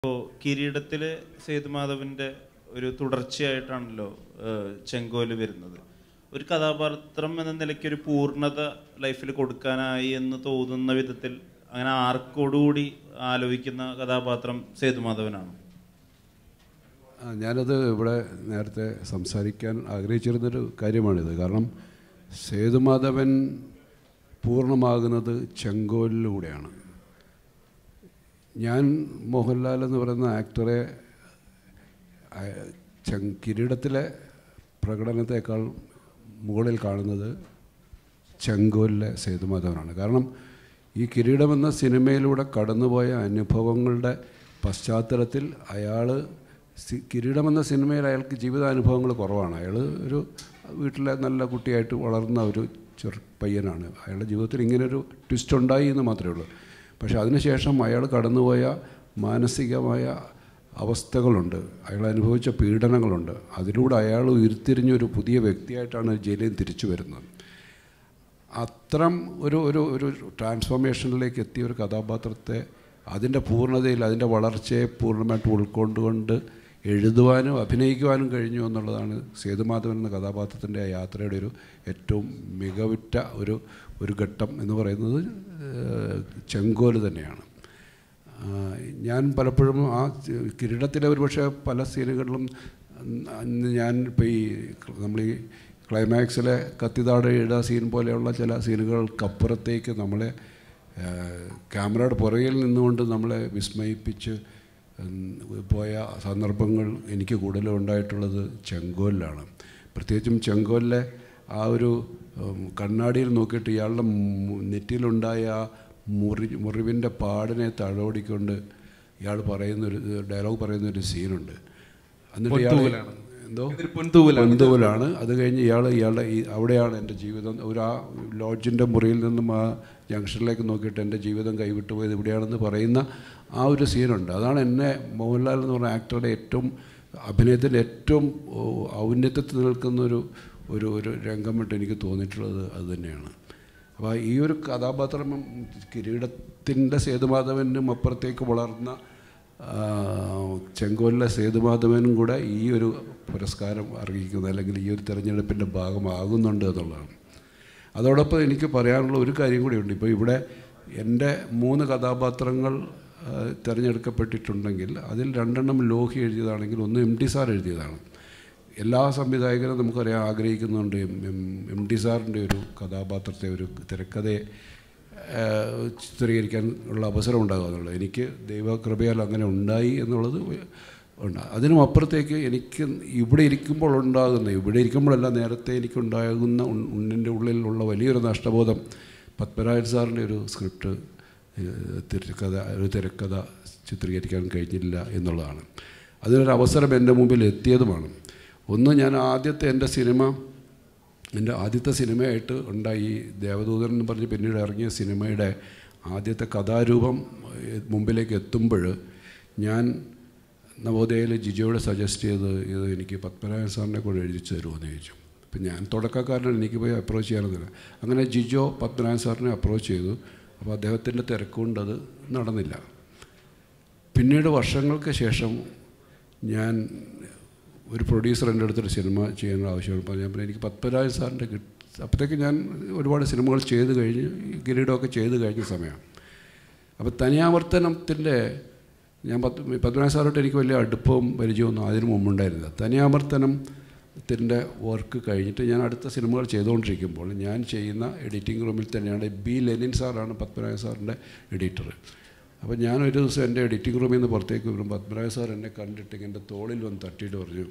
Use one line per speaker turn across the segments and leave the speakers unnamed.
ഇപ്പോൾ കിരീടത്തിൽ സേതുമാധവന്റെ ഒരു തുടർച്ചയായിട്ടാണല്ലോ ഏഹ്, ചെങ്കോല് വരുന്നത് ഒരു കഥാപാത്രം എന്ന നിലയ്ക്ക് ഒരു പൂർണ്ണത ലൈഫിൽ കൊടുക്കാനായി എന്ന് തോന്നുന്ന വിധത്തിൽ അങ്ങനെ ആർക്കോടുകൂടി ആലോചിക്കുന്ന കഥാപാത്രം സേതുമാധവനാണ്
ആ, ഞാനത് ഇവിടെ നേരത്തെ സംസാരിക്കാൻ ആഗ്രഹിച്ചിരുന്നൊരു കാര്യമാണിത് കാരണം സേതുമാധവൻ പൂർണ്ണമാകുന്നത് ചെങ്കോലിലൂടെയാണ് ഞാൻ മോഹൻലാൽ എന്ന് പറയുന്ന ആക്ടറെ ആ, ചെ- കിരീടത്തിലെ പ്രകടനത്തെക്കാൾ മുകളിൽ കാണുന്നത് ചെങ്കോലിലെ സേതുമാധവനാണ് കാരണം ഈ കിരീടം എന്ന സിനിമയിലൂടെ കടന്നുപോയ അനുഭവങ്ങളുടെ പശ്ചാത്തലത്തിൽ അയാൾ കിരീടം എന്ന സിനിമയിൽ അയാൾക്ക് ജീവിതാനുഭവങ്ങൾ കുറവാണ് അയാൾ ഒരു വീട്ടിലെ നല്ല കുട്ടിയായിട്ട് വളർന്ന ഒരു ചെറു പയ്യനാണ് അയാളുടെ ജീവിതത്തിൽ ഇങ്ങനൊരു ട്വിസ്റ്റ് ഉണ്ടായി എന്ന് മാത്രമേ ഉള്ളൂ പക്ഷേ അതിനുശേഷം അയാൾ കടന്നുപോയ മാനസികമായ അവസ്ഥകളുണ്ട് അയാൾ അനുഭവിച്ച പീഡനങ്ങളുണ്ട് അതിലൂടെ അയാൾ ഉരുത്തിരിഞ്ഞൊരു പുതിയ വ്യക്തിയായിട്ടാണ് ജയിലിൽ നിന്ന് തിരിച്ചു വരുന്നത് അത്തരം ഒരു ഒരു ഒരു ട്രാൻസ്ഫോർമേഷനിലേക്ക് എത്തിയ ഒരു കഥാപാത്രത്തെ അതിൻ്റെ പൂർണ്ണതയിൽ അതിൻ്റെ വളർച്ചയെ പൂർണ്ണമായിട്ട് ഉൾക്കൊണ്ടുകൊണ്ട് എഴുതുവാനും അഭിനയിക്കുവാനും കഴിഞ്ഞു എന്നുള്ളതാണ് സേതുമാധവൻ എന്ന കഥാപാത്രത്തിൻ്റെ ആ യാത്രയുടെ ഒരു ഏറ്റവും മികവുറ്റ ഒരു ഒരു ഘട്ടം എന്ന് പറയുന്നത് ഏഹ്, ചെങ്കോല് തന്നെയാണ് ആ, ഞാൻ പലപ്പോഴും ആ കിരീടത്തിലെ ഒരുപക്ഷെ പല സീനുകളിലും അന്ന് ഞാൻ ഇപ്പോൾ ഈ നമ്മൾ ഈ ക്ലൈമാക്സിലെ കത്തിതാട് എഴുതാ സീൻ പോലെയുള്ള ചില സീനുകൾക്കപ്പുറത്തേക്ക് നമ്മളെ ആ, ക്യാമറയുടെ പുറകിൽ നിന്നുകൊണ്ട് നമ്മളെ വിസ്മയിപ്പിച്ച് ഉം, പോയ സന്ദർഭങ്ങൾ എനിക്ക് കൂടുതലും ഉണ്ടായിട്ടുള്ളത് ചെങ്കോലിലാണ് പ്രത്യേകിച്ചും ചെങ്കോലിലെ ആ ഒരു ഉം, കണ്ണാടിയിൽ നോക്കിയിട്ട് ഇയാളുടെ മു- നെറ്റിയിലുണ്ടായ ആ മുറി മുറിവിൻ്റെ പാടിനെ തലോടിക്കൊണ്ട് ഇയാൾ പറയുന്നൊരു ഡയലോഗ് പറയുന്നൊരു സീനുണ്ട് എന്നിട്ട് ഇയാൾ
പൊൻതൂവലാണ്.
എന്തോ
ഇതൊരു പൊൻതൂവലാണ്.
പൊൻതൂവലാണ് അത് കഴിഞ്ഞ് ഇയാൾ ഇയാളുടെ ഈ അവിടെയാണ് എൻ്റെ ജീവിതം ഒരു ആ ലോഡ്ജിൻ്റെ മുറിയിൽ നിന്നും ആ ജംഗ്ഷനിലേക്ക് നോക്കിയിട്ട് എൻ്റെ ജീവിതം കൈവിട്ടു പോയത് ഇവിടെയാണെന്ന് പറയുന്ന ആ ഒരു സീനുണ്ട് അതാണ് എന്നെ മോഹൻലാൽ എന്ന് പറഞ്ഞ ആക്ടറുടെ ഏറ്റവും അഭിനയത്തിൻ്റെ ഏറ്റവും ഓ, ഔന്നത്യത്തിൽ നിൽക്കുന്ന ഒരു ഒരു ഒരു രംഗമായിട്ട് എനിക്ക് തോന്നിയിട്ടുള്ളത് അത് തന്നെയാണ് അപ്പോൾ ഈ ഒരു കഥാപാത്രം കിരീടത്തിൻ്റെ സേതുമാധവനും അപ്പുറത്തേക്ക് വളർന്ന ആ, ചെങ്കോലിലെ സേതുമാധവനും കൂടെ ഈ ഒരു പുരസ്കാരം അർഹിക്കുന്നത് അല്ലെങ്കിൽ ഈ ഒരു തെരഞ്ഞെടുപ്പിൻ്റെ ഭാഗമാകുന്നുണ്ട് എന്നുള്ളതാണ് അതോടൊപ്പം എനിക്ക് പറയാനുള്ള ഒരു കാര്യം കൂടിയുണ്ട് ഇപ്പോൾ ഇവിടെ എൻ്റെ മൂന്ന് കഥാപാത്രങ്ങൾ ആ, തിരഞ്ഞെടുക്കപ്പെട്ടിട്ടുണ്ടെങ്കിൽ അതിൽ രണ്ടെണ്ണം ലോഹി എഴുതിയതാണെങ്കിൽ ഒന്ന് എം ടി സാർ എഴുതിയതാണ് എല്ലാ സംവിധായകരും നമുക്കറിയാം ആഗ്രഹിക്കുന്നുണ്ട് എം എം എം ടി സാറിൻ്റെ ഒരു കഥാപാത്രത്തെ ഒരു തിരക്കഥയെ ആ, ചിത്രീകരിക്കാൻ ഉള്ള അവസരം ഉണ്ടാകുക എന്നുള്ളത് എനിക്ക് ദൈവകൃപയാൽ അങ്ങനെ ഉണ്ടായി എന്നുള്ളത് ഉണ്ട് അതിനും അപ്പുറത്തേക്ക് എനിക്ക് ഇവിടെ ഇരിക്കുമ്പോൾ ഉണ്ടാകുന്ന ഇവിടെ ഇരിക്കുമ്പോഴല്ല നേരത്തെ എനിക്കുണ്ടാകുന്ന ഉൺ- ഉണ്ണിൻ്റെ ഉള്ളിലുള്ള വലിയൊരു നഷ്ടബോധം പത്മരാജൻ സാറിൻ്റെ ഒരു സ്ക്രിപ്റ്റ് ഏഹ്, തിരക്കഥ ഒരു തിരക്കഥ ചിത്രീകരിക്കാൻ കഴിഞ്ഞില്ല എന്നുള്ളതാണ് അതിനൊരു അവസരം എൻ്റെ മുമ്പിൽ എത്തിയതുമാണ് ഒന്ന് ഞാൻ ആദ്യത്തെ എൻ്റെ സിനിമ എൻ്റെ ആദ്യത്തെ സിനിമയായിട്ട് ഉണ്ടായി ഈ ദേവദൂതൻ എന്ന് പറഞ്ഞ് പിന്നീട് ഇറങ്ങിയ സിനിമയുടെ ആദ്യത്തെ കഥാരൂപം ഏഹ്, മുമ്പിലേക്ക് എത്തുമ്പോൾ ഞാൻ നവോദയയിൽ ജിജോയോട് സജസ്റ്റ് ചെയ്ത് ഇത് എനിക്ക് പത്മനാഭൻ സാറിനെ കൂടെ എഴുതിച്ചു തരുമോ എന്ന് ചോദിച്ചു അപ്പം ഞാൻ തുടക്കക്കാരനാണ് എനിക്ക് പോയി അപ്രോച്ച് ചെയ്യാനൊന്നുമില്ല അങ്ങനെ ജിജോ പത്മനാഭൻ സാറിനെ അപ്രോച്ച് ചെയ്തു അപ്പോൾ അദ്ദേഹത്തിൻ്റെ തിരക്കുകൊണ്ട് അത് നടന്നില്ല പിന്നീട് വർഷങ്ങൾക്ക് ശേഷം ഞാൻ ഒരു പ്രൊഡ്യൂസർ എൻ്റെ അടുത്തൊരു സിനിമ ചെയ്യാനുള്ള ആവശ്യമാണ് അപ്പോൾ ഞാൻ പറഞ്ഞു, എനിക്ക് പത്മരാജൻ സാറിൻ്റെ കിട്ട് അപ്പോഴത്തേക്ക് ഞാൻ ഒരുപാട് സിനിമകൾ ചെയ്ത് കഴിഞ്ഞ് ഈ കിരീടമൊക്കെ ചെയ്ത് കഴിഞ്ഞ സമയമാണ് അപ്പോൾ തനിയാവർത്തനത്തിൻ്റെ ഞാൻ പത്ത് പത്മനാഭ സാറോട്ട് എനിക്ക് വലിയ അടുപ്പവും പരിചയമൊന്നും അതിനു മുമ്പുണ്ടായിരുന്നില്ല തനിയാവർത്തനത്തിൻ്റെ വർക്ക് കഴിഞ്ഞിട്ട് ഞാൻ അടുത്ത സിനിമകൾ ചെയ്തുകൊണ്ടിരിക്കുമ്പോൾ ഞാൻ ചെയ്യുന്ന എഡിറ്റിംഗ് റൂമിൽ തന്നെയാണ് ബി ലെനിൻ സാറാണ് പത്മനാഭ സാറിൻ്റെ എഡിറ്റർ അപ്പോൾ ഞാൻ ഒരു ദിവസം എൻ്റെ എഡിറ്റിംഗ് റൂമിൽ നിന്ന് പുറത്തേക്ക് വരുമ്പോൾ പത്മനാഭ സാർ എന്നെ കണ്ടിട്ട് എൻ്റെ തോളിൽ വന്ന് തട്ടിയിട്ട് പറഞ്ഞു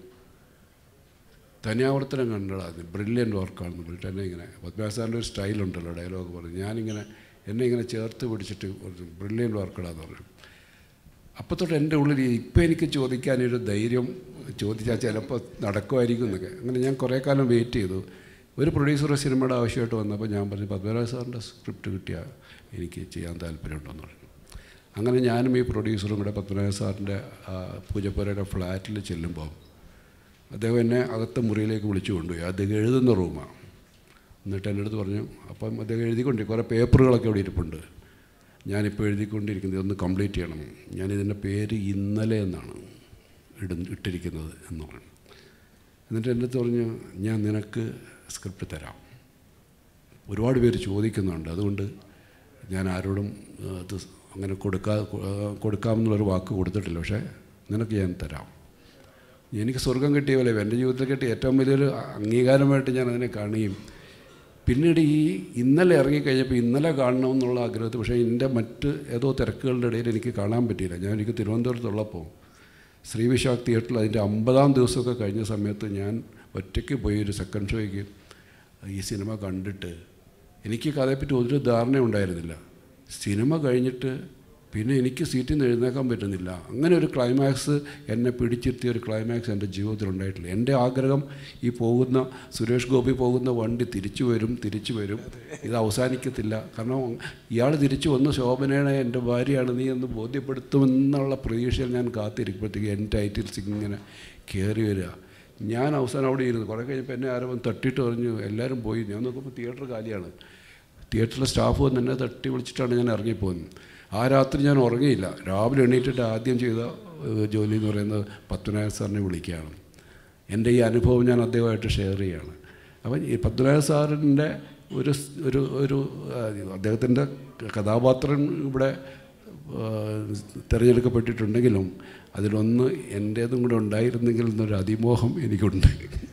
തനിയാവർത്തനം കണ്ടടാ അത് ബ്രില്യൻ്റ് വർക്കാണെന്ന് പറഞ്ഞിട്ട് എന്നെ ഇങ്ങനെ പത്മനാഭ സാറിൻ്റെ ഒരു സ്റ്റൈലുണ്ടല്ലോ ഡയലോഗ് പറഞ്ഞു ഞാനിങ്ങനെ എന്നെ ഇങ്ങനെ ചേർത്ത് പിടിച്ചിട്ട് പറഞ്ഞു ബ്രില്യൻ്റ് വർക്കടാന്ന് പറഞ്ഞു അപ്പോൾ തൊട്ട് എൻ്റെ ഉള്ളിൽ ഇപ്പം എനിക്ക് ചോദിക്കാനൊരു ധൈര്യം ചോദിച്ചാൽ ചിലപ്പോൾ നടക്കുമായിരിക്കും എന്നൊക്കെ അങ്ങനെ ഞാൻ കുറേ കാലം വെയിറ്റ് ചെയ്തു ഒരു പ്രൊഡ്യൂസർ സിനിമയുടെ ആവശ്യമായിട്ട് വന്നപ്പോൾ ഞാൻ പറഞ്ഞു പത്മരാജ സാറിൻ്റെ സ്ക്രിപ്റ്റ് കിട്ടിയാൽ എനിക്ക് ചെയ്യാൻ താല്പര്യമുണ്ടെന്ന് പറഞ്ഞു അങ്ങനെ ഞാനും ഈ പ്രൊഡ്യൂസറും കൂടെ പത്മനാഭ സാറിൻ്റെ ആ, പൂജപ്പുരയുടെ ഫ്ലാറ്റിൽ ചെല്ലുമ്പോൾ അദ്ദേഹം എന്നെ അകത്തെ മുറിയിലേക്ക് വിളിച്ചു കൊണ്ടുപോയി അദ്ദേഹം എഴുതുന്ന റൂമാണ് എന്നിട്ട് എൻ്റെ അടുത്ത് പറഞ്ഞു അപ്പം അദ്ദേഹം എഴുതിക്കൊണ്ട് കുറേ പേപ്പറുകളൊക്കെ അവിടെ ഇരിപ്പുണ്ട് ഞാനിപ്പോൾ എഴുതിക്കൊണ്ടിരിക്കുന്നത് ഒന്ന് കംപ്ലീറ്റ് ചെയ്യണം ഞാനിതിൻ്റെ പേര് ഇന്നലെ എന്നാണ് ഇട ഇട്ടിരിക്കുന്നത് എന്ന് പറഞ്ഞു എന്നിട്ട് എൻ്റെ അടുത്ത് പറഞ്ഞു ഞാൻ നിനക്ക് സ്ക്രിപ്റ്റ് തരാം ഒരുപാട് പേര് ചോദിക്കുന്നുണ്ട് അതുകൊണ്ട് ഞാൻ ആരോടും ആ, ഇത് അങ്ങനെ കൊടുക്കാ ആ, കൊടുക്കാമെന്നുള്ളൊരു വാക്ക് കൊടുത്തിട്ടില്ല പക്ഷേ നിനക്ക് ഞാൻ തരാം എനിക്ക് സ്വർഗം കിട്ടിയ പോലെ എൻ്റെ ജീവിതത്തിൽ കിട്ടിയ ഏറ്റവും വലിയൊരു അംഗീകാരമായിട്ട് ഞാൻ അതിനെ കാണുകയും പിന്നീട് ഈ ഇന്നലെ ഇറങ്ങിക്കഴിഞ്ഞപ്പോൾ ഇന്നലെ കാണണമെന്നുള്ള ആഗ്രഹത്തിൽ പക്ഷേ എൻ്റെ മറ്റ് ഏതോ തിരക്കുകളുടെ ഇടയിൽ എനിക്ക് കാണാൻ പറ്റിയില്ല ഞാൻ എനിക്ക് തിരുവനന്തപുരത്തുള്ളപ്പോൾ ശ്രീവിശാഖ് തിയേറ്ററിൽ അതിൻ്റെ അമ്പതാം ദിവസമൊക്കെ കഴിഞ്ഞ സമയത്ത് ഞാൻ ഒറ്റയ്ക്ക് പോയി ഒരു സെക്കൻഡ് ഷോയ്ക്ക് ഈ സിനിമ കണ്ടിട്ട് എനിക്ക് കഥയെപ്പറ്റി ഒരു ധാരണ ഉണ്ടായിരുന്നില്ല സിനിമ കഴിഞ്ഞിട്ട് പിന്നെ എനിക്ക് സീറ്റിൽ നിന്ന് എഴുന്നേക്കാൻ പറ്റുന്നില്ല അങ്ങനെ ഒരു ക്ലൈമാക്സ് എന്നെ പിടിച്ചിരുത്തിയ ഒരു ക്ലൈമാക്സ് എൻ്റെ ജീവിതത്തിൽ ഉണ്ടായിട്ടില്ല എൻ്റെ ആഗ്രഹം ഈ പോകുന്ന സുരേഷ് ഗോപി പോകുന്ന വണ്ടി തിരിച്ചു വരും തിരിച്ചു വരും ഇത് അവസാനിക്കത്തില്ല കാരണം ഇയാൾ തിരിച്ചു വന്ന് ശോഭനയുടെ എൻ്റെ ഭാര്യയാണ് നീ എന്ന് ബോധ്യപ്പെടുത്തുമെന്നുള്ള പ്രതീക്ഷയിൽ ഞാൻ കാത്തിരിക്കുമ്പോഴത്തേക്ക് എൻ്റെ ടൈറ്റിൽസ് ഇങ്ങനെ കയറി വരിക ഞാൻ അവസാനം അവിടെ ഇരുന്നു കുറേ കഴിഞ്ഞപ്പോൾ എന്നെ ആരോ വന്ന് തട്ടിയിട്ട് പറഞ്ഞു എല്ലാവരും പോയി ഞാൻ നോക്കുമ്പോൾ തിയേറ്റർ കാലിയാണ് തിയേറ്ററിലെ സ്റ്റാഫ് വന്ന് എന്നെ തട്ടി വിളിച്ചിട്ടാണ് ഞാൻ ഇറങ്ങിപ്പോകുന്നത് ആ രാത്രി ഞാൻ ഉറങ്ങിയില്ല രാവിലെ എണീറ്റിട്ട് ആദ്യം ചെയ്ത ഏഹ്, ജോലി എന്ന് പറയുന്നത് പത്മനാഭ സാറിനെ വിളിക്കുകയാണ് എൻ്റെ ഈ അനുഭവം ഞാൻ അദ്ദേഹമായിട്ട് ഷെയർ ചെയ്യുകയാണ് അപ്പം ഈ പത്മനാഭ സാറിൻ്റെ ഒരു സ്- ഒരു ഒരു ആ, അദ്ദേഹത്തിൻ്റെ കഥാപാത്രം ഇവിടെ ആ, തിരഞ്ഞെടുക്കപ്പെട്ടിട്ടുണ്ടെങ്കിലും അതിലൊന്ന് എൻ്റേതും കൂടെ ഉണ്ടായിരുന്നെങ്കിൽ എന്നൊരു അതിമോഹം എനിക്കുണ്ട്